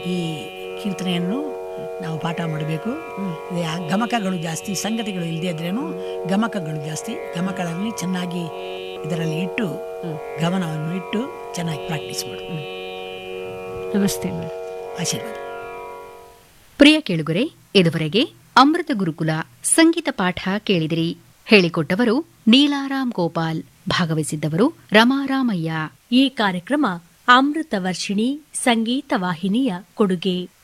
ಈ ಕೀರ್ತನೆಯನ್ನು ನಾವು ಪಾಠ ಮಾಡಬೇಕು ಇದು ಆ ಗಮಕಗಳು ಜಾಸ್ತಿ ಸಂಗತಿಗಳು ಇಲ್ಲದೆ ಇದ್ರೇನು ಗಮಕಗಳು ಜಾಸ್ತಿ ಗಮಕಗಳಲ್ಲಿ ಚೆನ್ನಾಗಿ ಇದರಲ್ಲಿ ಇಟ್ಟು ಗಮನವನ್ನು ಇಟ್ಟು ಚೆನ್ನಾಗಿ ಪ್ರಾಕ್ಟೀಸ್ ಮಾಡೋದು ನಮಸ್ತೆ ಮೇಡಮ್ ಆಶೀರ್ವಾದ ಪ್ರಿಯ ಕೇಳುಗರೆ ಇದುವರೆಗೆ ಅಮೃತ ಗುರುಕುಲ ಸಂಗೀತ ಪಾಠ ಕೇಳಿದಿರಿ ಹೇಳಿಕೊಟ್ಟವರು ನೀಲಾರಾಮ್ ಗೋಪಾಲ್ ಭಾಗವಹಿಸಿದ್ದವರು ರಮಾರಾಮಯ್ಯ ಈ ಕಾರ್ಯಕ್ರಮ ಅಮೃತ ವರ್ಷಿಣಿ ಸಂಗೀತ ವಾಹಿನಿಯ ಕೊಡುಗೆ